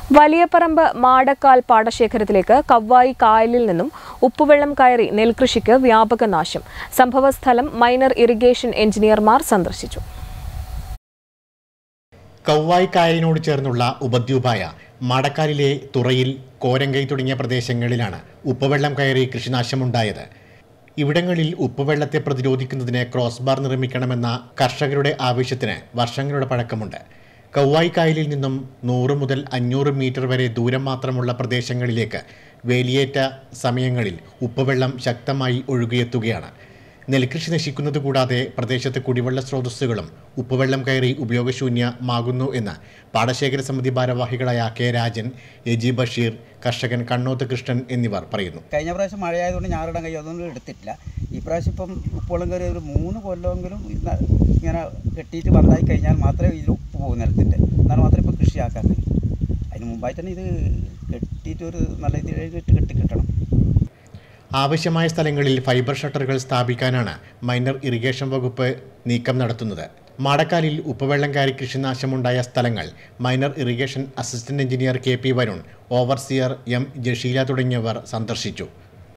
വലിയപറമ്പ് മാടക്കാൽ പാടശേഖരത്തിലേക്ക് കവ്വായി കായലിൽ നിന്നും ഉപ്പുവെള്ളം കയറി നെൽകൃഷിക്ക് വ്യാപക നാശം സംഭവസ്ഥലം മൈനർ ഇറിഗേഷൻ എഞ്ചിനീയർമാർ സന്ദർശിച്ചു കൗവായി കായലിനോട് ചേർന്നുള്ള ഉപദ്വീപായ മടക്കാലിലെ തുറയിൽ കോരങ്കൈ തുടങ്ങിയ പ്രദേശങ്ങളിലാണ് ഉപ്പുവെള്ളം കയറി കൃഷിനാശമുണ്ടായത് ഇവിടങ്ങളിൽ ഉപ്പുവെള്ളത്തെ പ്രതിരോധിക്കുന്നതിന് ക്രോസ് ബാർ നിർമ്മിക്കണമെന്ന കർഷകരുടെ ആവശ്യത്തിന് വർഷങ്ങളുടെ പഴക്കമുണ്ട് കൗവായി കായലിൽ നിന്നും നൂറ് മുതൽ അഞ്ഞൂറ് മീറ്റർ വരെ ദൂരം മാത്രമുള്ള പ്രദേശങ്ങളിലേക്ക് വേലിയേറ്റ സമയങ്ങളിൽ ഉപ്പുവെള്ളം ശക്തമായി ഒഴുകിയെത്തുകയാണ് നെൽകൃഷി നശിക്കുന്നത് കൂടാതെ പ്രദേശത്തെ കുടിവെള്ള സ്രോതസ്സുകളും ഉപ്പുവെള്ളം കയറി ഉപയോഗശൂന്യമാകുന്നു എന്ന് പാടശേഖര സമിതി ഭാരവാഹികളായ K Rajan A G Basheer കർഷകൻ കണ്ണോത്ത് കൃഷ്ണൻ എന്നിവർ പറയുന്നു കഴിഞ്ഞ പ്രാവശ്യം മഴയായതുകൊണ്ട് ഞാറിടാൻ കഴിയും അതൊന്നും എടുത്തിട്ടില്ല ഈ പ്രാവശ്യം ഇപ്പം ഉപ്പോളം കയറി ഒരു മൂന്ന് കൊല്ലമെങ്കിലും ഇന്ന- ഇങ്ങനെ കെട്ടിയിട്ട് വന്നായി കഴിഞ്ഞാൽ മാത്രമേ ഇതിൽ ഉപ്പ് പോകും നിലത്തിൻ്റെ എന്നാൽ മാത്രമേ ഇപ്പോൾ കൃഷിയാക്കാൻ കഴിയും അതിന് മുമ്പായി തന്നെ ഇത് കെട്ടിയിട്ട് ഒരു നല്ല ഇതിലേക്ക് കെട്ടി കിട്ടണം ആവശ്യമായ സ്ഥലങ്ങളിൽ ഫൈബർ ഷട്ടറുകൾ സ്ഥാപിക്കാനാണ് മൈനർ ഇറിഗേഷൻ വകുപ്പ് നീക്കം നടത്തുന്നത് മാടക്കാലിൽ ഉപ്പുവെള്ളം കയറി കൃഷിനാശമുണ്ടായ സ്ഥലങ്ങൾ minor irrigation assistant engineer K P Varun overseer M Jasheela തുടങ്ങിയവർ സന്ദർശിച്ചു